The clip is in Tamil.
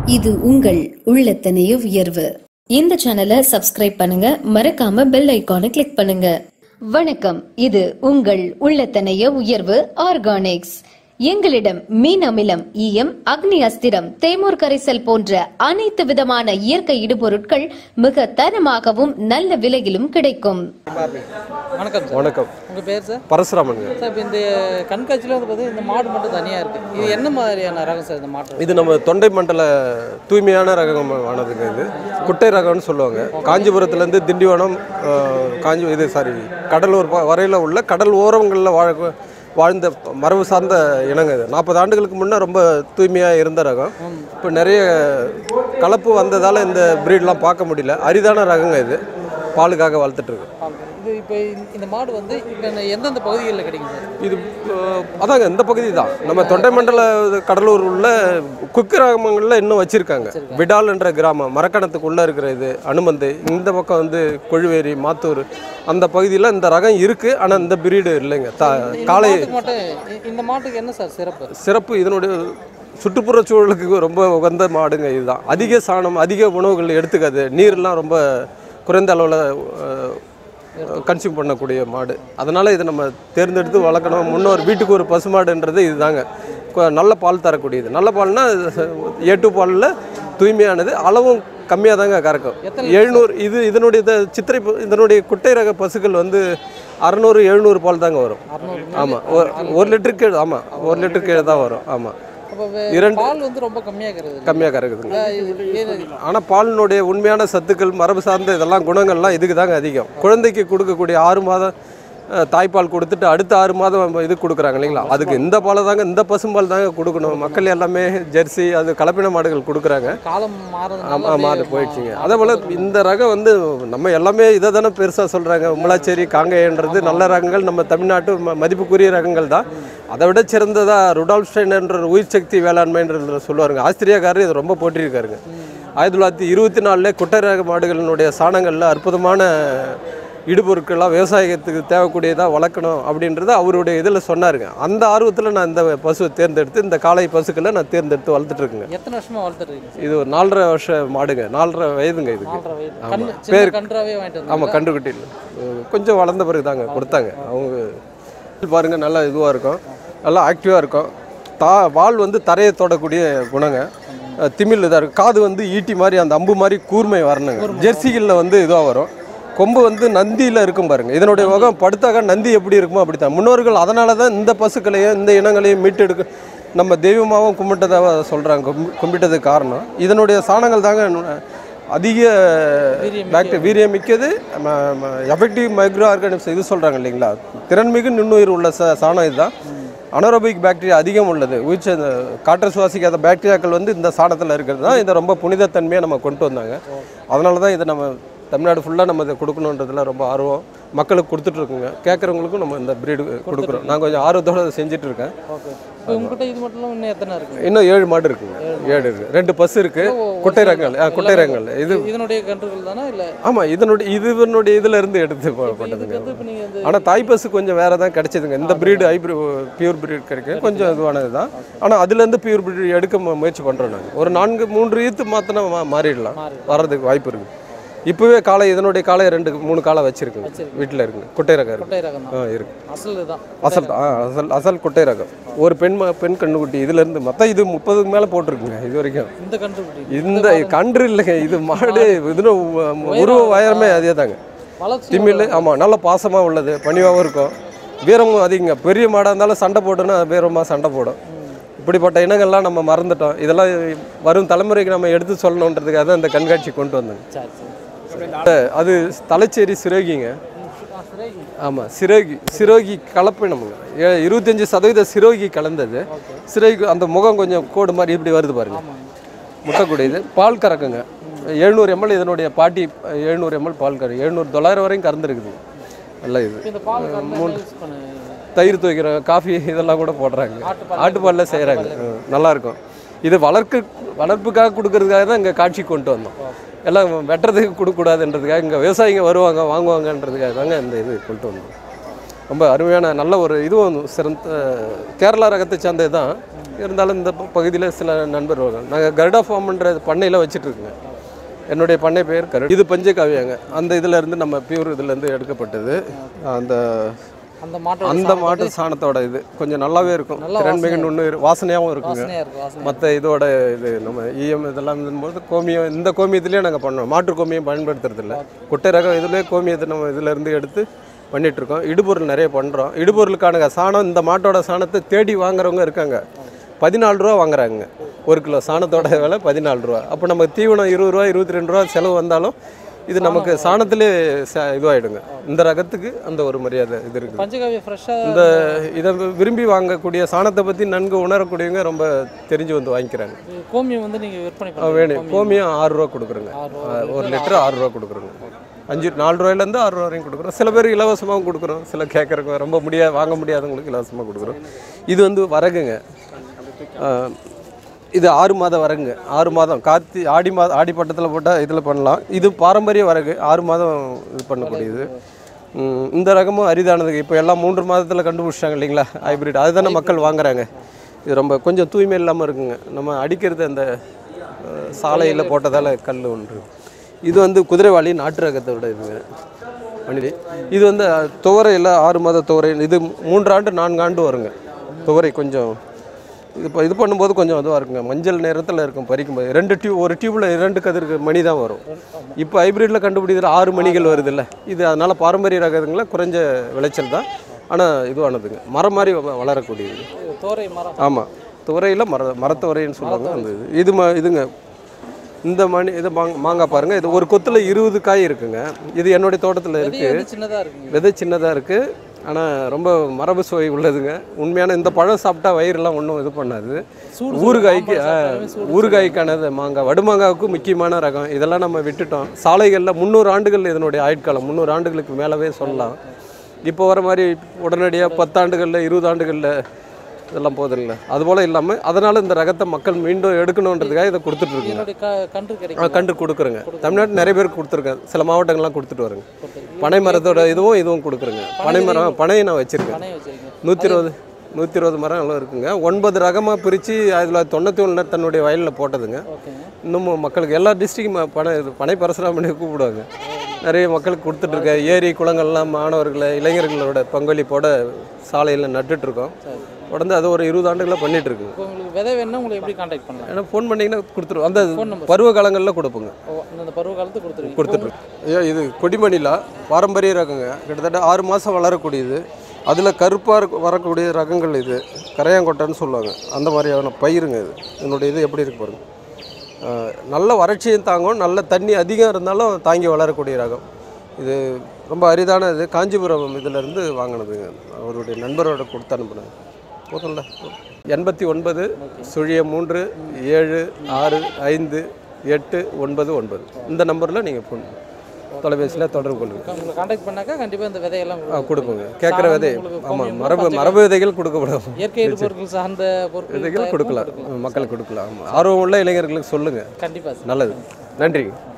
இது உங்கள் உள்ளத்தனைய உயர்வு இந்த சேனலை சப்ஸ்கிரைப் பண்ணுங்க மறக்காம பெல் ஐகானை கிளிக் பண்ணுங்க வணக்கம் இது உங்கள் உள்ளத்தனைய உயர்வு ஆர்கானிக்ஸ் எங்களிடம் மீன் அமிலம் ஈயம் அக்னி அஸ்திரம் தேமூர் கரைசல் போன்ற அனைத்து விதமான இயற்கை இடுபொருட்கள் மிக தரமாகவும் நல்ல விலையிலும் கிடைக்கும் வணக்கம் சார் வணக்கம் உங்கள் பேர் சார் பரசுராமனுங்க சார் இப்போ இந்த கண்காட்சியில் வந்து பார்த்தீங்கன்னா இந்த மாடு மட்டும் தனியாக இருக்குது இது என்ன மாதிரியான ரகம் சார் இந்த மாட்டு இது நம்ம தொண்டை மண்டல தூய்மையான ரகமானதுங்க இது குட்டை ரகம்னு சொல்லுவாங்க காஞ்சிபுரத்துலேருந்து திண்டிவனம் அஹ், காஞ்சி இது சாரி கடலூர் ப- வரையில உள்ள கடல் ஓரங்களில் வாழ வாழ்ந்த மரபு சார்ந்த இனங்க இது நாற்பது ஆண்டுகளுக்கு முன்னே ரொம்ப தூய்மையாக இருந்த ரகம் இப்போ நிறைய கலப்பு வந்ததால் இந்த ப்ரீட்லாம் பார்க்க முடியல அரிதான ரகங்க இது பாலுக்காக வளர்த்துட்டு இருக்கு இது இப்போ இந்த மாடு வந்து இப்போ எந்தெந்த பகுதிகளில் கிடைக்கும் சார் இது அஹ், அதாங்க இந்த பகுதி தான் நம்ம தொண்டை மண்டல கடலூர் உள்ள குக்கிராமங்களில் இன்னும் வச்சிருக்காங்க விடால் என்ற கிராமம் மரக்கணத்துக்குள்ளே இருக்கிற இது அனுமந்தை இந்த பக்கம் வந்து கொழுவேரி மாத்தூர் அந்த பகுதியில் இந்த ரகம் இருக்குது ஆனால் இந்த பிரீடு இல்லைங்க த இந்த காலை மாட்டுக்கு மட்டும் இ- இந்த மாட்டுக்கு என்ன சார் சிறப்பு சிறப்பு இதனுடைய சுற்றுப்புற சூழலுக்கு ரொம்ப உகந்த மாடுங்க இதுதான் அதிக சாணம் அதிக உணவுகள் எடுத்துக்காது நீர்லாம் ரொம்ப குறைந்த அளவில் கன்சியூம் பண்ணக்கூடிய மாடு அதனால் இதை நம்ம தேர்ந்தெடுத்து வளர்க்கணும் முன்னோர் வீட்டுக்கு ஒரு பசுமாடுன்றது இதுதாங்க கொ- நல்ல பால் தரக்கூடியது நல்ல பால்னா ஏ டூ பாலில் தூய்மையானது அளவும் கம்மியாக தாங்க கறக்கும் எத்தனை எழுநூறு இது இதனுடைய இந்த சித்திரை ப- இதனுடைய குட்டை ரக பசுக்கள் வந்து அறநூறு எழுநூறு பால் தாங்க வரும் அறுநூறு ஆமாம் ஒரு ஒரு லிட்டருக்கு கீழே ஆமாம் ஒரு லிட்டருக்கு கீழே தான் வரும் ஆமாம் அப்போ இரண்டு- பால் வந்து ரொம்ப கம்மியாக இருக்கிறது கம்மியாக கறக்குதுங்க இது ஆனால் பாலினுடைய உண்மையான சத்துக்கள் மரபு சார்ந்த இதெல்லாம் குணங்கள்லாம் இதுக்கு தாங்க அதிகம் குழந்தைக்கு கொடுக்கக்கூடிய ஆறு மாதம் அஹ், தாய்ப்பால் கொடுத்துட்டு அடுத்த ஆறு மாதம் இது கொடுக்குறாங்க இல்லைங்களா அதுக்கு இந்த பாலை தாங்க இந்த பசும்பால் தாங்க கொடுக்கணும் மக்கள் எல்லாமே ஜெர்சி அது கலப்பின மாடுகள் கொடுக்குறாங்க காலம் மாறதுனால ஆமாம் மாறி போயிடுச்சுங்க அதே போல் இந்த ரகம் வந்து நம்ம எல்லாமே இதை தானே பெருசாக சொல்கிறாங்க முளாச்சேரி காங்கேயன்றது நல்ல ரகங்கள் நம்ம தமிழ்நாட்டு ம- மதிப்புக்குரிய ரகங்கள் தான் அதை விட சிறந்ததாக ருடால்ஃப் ஸ்டைனர்ன்ற உயிர் சக்தி வேளாண்மைன்ற சொல்லுவாருங்க ஆஸ்திரியாக்காரர் இது ரொம்ப போட்டிருக்காருங்க ஆயிரத்தி தொள்ளாயிரத்தி இருபத்தி நாலுல குட்டை ரக மாடுகளினுடைய சாணங்களில் அற்புதமான இடுபொருட்கள்லாம் விவசாயத்துக்கு தேவைக்கூடியதாக வளர்க்கணும் அப்படின்றத அவருடைய இதில் சொன்னாருங்க அந்த ஆர்வத்தில் நான் இந்த பசுவை தேர்ந்தெடுத்து இந்த காளை பசுக்களை நான் தேர்ந்தெடுத்து வளர்த்துட்டு இருக்கேங்க எத்தனை வருஷமா வளர்த்துட்டு இருக்கீங்க இது ஒரு நாலரை வருஷம் மாடுங்க நாலரை வயதுங்க இதுக்கு நாலரை வயது ஆமா. கண்ணு சின்ன பேர் கன்றாவே வாங்கிட்டு வந்து ஆமாம் கன்றுக்குட்டியில் கொஞ்சம் வளர்ந்த பிறகு தாங்க கொடுத்தாங்க அவங்க இது பாருங்க நல்லா இதுவாக இருக்கும் நல்லா ஆக்டிவாக இருக்கும் தா வால் வந்து தரையை தொடக்கூடிய குணங்க அஹ் திமில் இதாக இருக்கும் காது வந்து ஈட்டி மாதிரி அந்த அம்பு மாதிரி கூர்மை வரணுங்க ஜெர்சிகளில் வந்து இதுவாக வரும் கொம்பு வந்து நந்தியில் இருக்கும் பாருங்க இதனுடைய முகம் படுத்தாக்க நந்தி எப்படி இருக்குமோ அப்படி தான் முன்னோர்கள் அதனால தான் இந்த பசுக்களையும் இந்த இனங்களையும் மீட்டெடுக்க நம்ம தெய்வமாகவும் கும்பிட்டதாக சொல்கிறாங்க கும்பிட்டதுக்கு காரணம் இதனுடைய சாணங்கள் தாங்க அதிக பேக்டீரியா வீரியம் மிக்கது எஃபெக்டிவ் மைக்ரோ ஆர்கானிக்ஸ் இது சொல்கிறாங்க இல்லைங்களா திறன்மிகு நுண்ணுயிர் உள்ள ச சாணம் இதுதான் அனரோபிக் பாக்டீரியா அதிகம் உள்ளது உயிர் இந்த காற்று சுவாசிக்காத பாக்டீரியாக்கள் வந்து இந்த சாணத்தில் இருக்கிறது தான் இதை ரொம்ப புனிதத்தன்மையாக நம்ம கொண்டு வந்தாங்க அதனால தான் இதை நம்ம தமிழ்நாடு ஃபுல்லாக நம்ம இதை கொடுக்கணுன்றதுல ரொம்ப ஆர்வம் மக்களுக்கு கொடுத்துட்ருக்குங்க கேட்குறவங்களுக்கும் நம்ம இந்த பிரீடு கொடுக்குறோம் நான் கொஞ்சம் ஆர்வத்தோடு அதை செஞ்சுட்டு இருக்கேன் ஓகே இப்போ உங்ககிட்ட இது மட்டும் இல்லாமல் இன்னும் எத்தனை இருக்கு இன்னும் ஏழு மாடு இருக்குங்க ஏழு இருக்குது ரெண்டு பஸ் இருக்குது குட்டை ரகங்கள் ஆ குட்டை ரகங்கள் இது இதனுடைய கன்றுகள் தானே இல்லை ஆமாம் இதனுடைய இதுனுடைய இதுல இருந்து எடுத்து போ- போட்டதுங்க இதுக்கு வந்து இப்போ நீங்கள் வந்து ஆனால் தாய் பசு கொஞ்சம் வேறு தான் கிடைச்சதுங்க இந்த பிரீடு ஹைப்ரி பியூர் பிரீட் கிடைக்க கொஞ்சம் இதுவானது தான் ஆனால் அதுலேருந்து பியூர் பிரீட் எடுக்க மு- முயற்சி பண்ணுறோம் நாங்கள் ஒரு நான்கு மூன்று ஈத்து மாற்றினா மா மாறிடலாம் வர்றதுக்கு வாய்ப்பு இருக்குது இப்போவே காலை இதனுடைய காலை ரெண்டு மூணு காலை வச்சுருக்குங்க வீட்டில் இருக்குங்க குட்டை ரகம் இருக்கு குட்டை ரகம் தான் ஆ இருக்கு அசல் இதுதான் அசல் ஆ அசல் அசல் குட்டை ரகம் ஒரு பெண் ம- பெண் கண்ணுக்குட்டி இதுலேருந்து மொத்தம் இது முப்பதுக்கு மேலே போட்டிருக்குங்க இது வரைக்கும் இந்த கன்று குட்டி இந்த கன்று இல்லைங்க இது மாடு இதுன்னு உ- உருவ உயரமே அதே தாங்க வளர்ச்சி திமில் ஆமாம் நல்ல பாசமாக உள்ளது பணிவாகவும் இருக்கும் வீரமும் அதிகங்க பெரிய மாடாக இருந்தாலும் சண்டை போட்டுன்னா வீரமாக சண்டை போடும் இப்படிப்பட்ட இனங்கள்லாம் நம்ம மறந்துட்டோம் இதெல்லாம் வரும் தலைமுறைக்கு நம்ம எடுத்து சொல்லணுன்றதுக்காக தான் இந்த கண்காட்சி கொண்டு வந்தோங்க சரி சரி அது தலைச்சேரி சிரோகிங்க ஆ, சரி ஆமாம் சிரோகி சிரோகி கலப்பினமுங்க ஏ- இருபத்தஞ்சி சதவீத சிரோகி கலந்தது சிரோகி அந்த முகம் கொஞ்சம் கோடு மாதிரி இப்படி வருது பாருங்க முட்டைக்கூடியது பால் கறக்குங்க எழுநூறு எம்எல் இதனுடைய பாட்டி எழுநூறு எம்எல் பால் கறக்கு எழுநூறு தொள்ளாயிரம் வரையும் கறந்துருக்குது நல்ல இது இப்போ இந்த பால் கறந்து யூஸ் பண்ணு தயிர் துவைக்கிறோம் காஃபி இதெல்லாம் கூட போடுறாங்க ஆட்டுப்பால் ஆட்டுப்பாலில் செய்கிறாங்க நல்லா இருக்கும் இது வளர்க்கு வளர்ப்புக்காக கொடுக்கறதுக்காக தான் இங்கே காட்சி கொண்டு வந்தோம் எல்லாம் வெட்டுறதுக்கு கொடுக்கக்கூடாதுன்றதுக்காக இங்கே விவசாயிங்க வருவாங்க வாங்குவாங்கன்றதுக்காக தாங்க இந்த இது கொண்டு வந்தோம் ரொம்ப அருமையான நல்ல ஒரு இதுவும் சிறந்த கேரளா ரகத்தை சேர்ந்தது தான் இருந்தாலும் இந்த பகுதியில் சில நண்பர் வருவாங்க நாங்கள் கருடா ஃபார்ம்ன்ற பண்ணையில் வச்சுட்டு இருக்கோங்க என்னுடைய பண்ணை பெயர் கரு இது பஞ்சகாவியாங்க அந்த இதுல இருந்து நம்ம பியூர் இதுல இருந்து எடுக்கப்பட்டது அந்த அந்த மாட்டோட அந்த மாட்டு சாணத்தோட இது கொஞ்சம் நல்லாவே இருக்கும் திறன்மிகு ஒன்று வாசனையாகவும் இருக்குங்க வாசனையாக இருக்கும் வாசனை மற்ற இதோட இது நம்ம ஈயம் இதெல்லாம் போது கோமியம் இந்த கோமியத்துலேயே நாங்கள் பண்ணோம் மாட்டு கோமியம் பயன்படுத்துறது இல்ல குட்டை ரகம் இதுலேயே கோமியத்தை நம்ம இதுல இருந்து எடுத்து பண்ணிட்டு இருக்கோம் இடுபொருள் நிறைய பண்ணுறோம் இடுபொருளுக்கான சாணம் இந்த மாட்டோட சாணத்தை தேடி வாங்குறவங்க இருக்காங்க பதினாலு ரூபா வாங்குறாங்க ஒரு கிலோ சாணத்தோட விலை பதினாலு ரூபா அப்போ நம்ம தீவனம் இருபது ரூபா இருபத்தி ரெண்டு ரூபா செலவு வந்தாலும் இது நமக்கு சாணத்திலே ச இதுவாகிடுங்க இந்த ரகத்துக்கு அந்த ஒரு மரியாதை இது இருக்குது பஞ்சகாவியம் ஃப்ரெஷ்ஷாக இந்த இதை விரும்பி வாங்கக்கூடிய சாணத்தை பற்றி நன்கு உணரக்கூடியவங்க ரொம்ப தெரிஞ்சு வந்து வாங்கிக்கிறாங்க கோமியம் வந்து நீங்கள் விற்பனை ஆ, பண்ணுறீங்க வேணும் கோமியம் ஆறு ரூபா கொடுக்குறோங்க ஒரு லிட்டர் ஆறு ரூபா கொடுக்குறோங்க அஞ்சு நாலு ரூபாயிலேருந்து ஆறு ரூபா வரையும் கொடுக்குறோம் சில பேர் இலவசமாகவும் கொடுக்குறோம் சில கேட்குறவங்க ரொம்ப முடியா வாங்க முடியாதவங்களுக்கு இலவசமாக கொடுக்குறோம் இது வந்து வரகுங்க ஆ, இது ஆறு மாத வரகுங்க ஆறு மாதம் கார்த்தி ஆடி மாதம் ஆடி பட்டத்தில் போட்டால் இதில் பண்ணலாம் இது பாரம்பரிய வரகு ஆறு மாதம் இது பண்ணக்கூடியது ம், இந்த ரகமும் அரிதானதுங்க இப்போ எல்லாம் மூன்று மாதத்தில் கண்டுபிடிச்சிட்டாங்க இல்லைங்களா ஹைபிரிட் அதுதானே மக்கள் வாங்குறாங்க இது ரொம்ப கொஞ்சம் தூய்மை இல்லாமல் இருக்குங்க நம்ம அடிக்கிறது அந்த சாலையில் போட்டதால் கல் ஒன்று இது வந்து குதிரைவாளி நாட்டு ரகத்தோட இதுங்க மணிலி இது வந்து அஹ், துவரையில் ஆறு மாத துவரை இது மூன்றாண்டு நான்கு ஆண்டு வருங்க துவரை கொஞ்சம் இது இப்போ இது பண்ணும்போது கொஞ்சம் இதுவாக இருக்குங்க மஞ்சள் நிறத்தில் இருக்கும் பறிக்கும்போது ரெண்டு டியூப் ஒரு டியூப்பில் இரண்டு கதிருக்கு மணி தான் வரும் இப்போ ஹைப்ரிட்டில் கண்டுபிடிக்கிற ஆறு மணிகள் வருது இல்லை இது அதனால் பாரம்பரிய ரகங்கள குறைஞ்ச விளைச்சல் தான் ஆனால் இதுவானதுங்க மரம் மாதிரி வ- வளரக்கூடியது தோரை மரம் ஆமாம் துவரையில் மர மரத்துவரைன்னு சொல்லுவாங்க அந்த இது இது ம இதுங்க இந்த மணி இது மாங்க மாங்காய் பாருங்கள் இது ஒரு கொத்தில் இருபது காய் இருக்குங்க இது என்னுடைய தோட்டத்தில் விதையே இருக்குது வந்து சின்னதாக இருக்குங்க விதை சின்னதாக இருக்குது ஆனால் ரொம்ப மரபு சுவை உள்ளதுங்க உண்மையான இந்த பழம் சாப்பிட்டா வயிறுலாம் ஒன்றும் இது பண்ணாது சூடு ஊறுகாய்க்கு சாப்பிட்டாலே ஆ, சூடு ஊறுகாய்க்கானது மாங்காய் வடுமாங்காவுக்கு முக்கியமான ரகம் இதெல்லாம் நம்ம விட்டுட்டோம் சாலைகளில் முந்நூறு ஆண்டுகள் இதனுடைய ஆயுட்காலம் முந்நூறு ஆண்டுகளுக்கு மேலவே சொல்லலாம் இப்போ வர மாதிரி உடனடியாக பத்தாண்டுகளில் இருபது ஆண்டுகளில் இதெல்லாம் போதில்லை அதுபோல் இல்லாமல் அதனால் இந்த ரகத்தை மக்கள் மீண்டும் எடுக்கணுன்றதுக்காக இதை கொடுத்துட்ருக்குங்க என்னுடைய க கன்று ஆ, கிடைக்கும் கண்டு கொடுக்குறேங்க தமிழ்நாட்டு நிறைய பேருக்கு கொடுத்துருக்கேன் சில மாவட்டங்கள்லாம் கொடுத்துட்டு வருங்க பனை மரத்தோட இதுவும் இதுவும் கொடுக்குறேங்க பனை மரம் பனையை நான் வச்சுருக்கேன் பனையை வச்சிருக்கீங்க நூற்றி இருபது நூற்றி இருபது மரம் எல்லாம் இருக்குங்க ஒன்பது ரகமாக பிரித்து ஆயிரத்தி தொள்ளாயிரத்தி தொண்ணூற்றி ஒன்றில் தன்னுடைய வயலில் போட்டதுங்க ஓகேங்க இன்னமும் மக்களுக்கு எல்லா டிஸ்ட்ரிக்டும் பனை இது பனை பரசுராமணி கூப்பிடுவாங்க நிறைய மக்களுக்கு கொடுத்துட்ருக்க ஏரி குளங்கள்லாம் மாணவர்களை இளைஞர்களோட பங்களிப்போட சாலையில் நட்டுட்ருக்கோம் தொடர்ந்து அது ஒரு இருபது ஆண்டுகளாக பண்ணிட்டு இருக்குங்க இப்போ உங்களுக்கு விதை வேணும்னா உங்களை எப்படி காண்டாக்ட் பண்ணலாம் ஏன்னா ஃபோன் பண்ணிங்கன்னா கொடுத்துருவோம் அந்த Phone number. பருவ காலங்களில் கொடுப்போங்க ஓ அந்த பருவ காலத்து கொடுத்துருவீங்க கொடுத்துட்ருக்கோம் ஐயா இது கொடிமணிலா பாரம்பரிய ரகங்க கிட்டத்தட்ட ஆறு மாதம் வளரக்கூடியது அதில் கருப்பாக இருக்க வரக்கூடிய ரகங்கள் இது கரையாங்கொட்டைன்னு சொல்லுவாங்க அந்த மாதிரியான பயிருங்க இது இதனுடைய இது எப்படி இருக்கு பாருங்க ஆஹ் நல்ல வறட்சியும் தாங்கும் நல்ல தண்ணி அதிகம் இருந்தாலும் தாங்கி வளரக்கூடிய ரகம் இது ரொம்ப அரிதான இது காஞ்சிபுரம் இதிலேருந்து வாங்கினதுங்க அவருடைய நண்பரோட கொடுத்து அனுப்புனேன் போதும்ல எண்பத்தி ஒன்பது சுழிய மூன்று ஏழு ஆறு ஐந்து எட்டு ஒன்பது ஒன்பது இந்த நம்பரில் நீங்கள் ஃபோன் தொலைபேசியில் தொடர்பு கொள்ளுங்க உங்களை காண்டாக்ட் பண்ணாக்கா கண்டிப்பாக இந்த விதையெல்லாம் ஆ கொடுப்போங்க கேட்குற விதை உங்களுக்கு ஆமாம் கோமியம், மரபு பஞ்சகாவியம். மரபு விதைகள் கொடுக்கப்படும் இயற்கை பொருட்கள் சார்ந்த பொருட்கள் விதைகள் தயாரிப்பும் கொடுக்கலாம் மக்களுக்கு கொடுக்கலாம் ஆமாம் ஆர்வம் உள்ள இளைஞர்களுக்கு சொல்லுங்கள் கண்டிப்பாக சார் நல்லது நன்றிங்க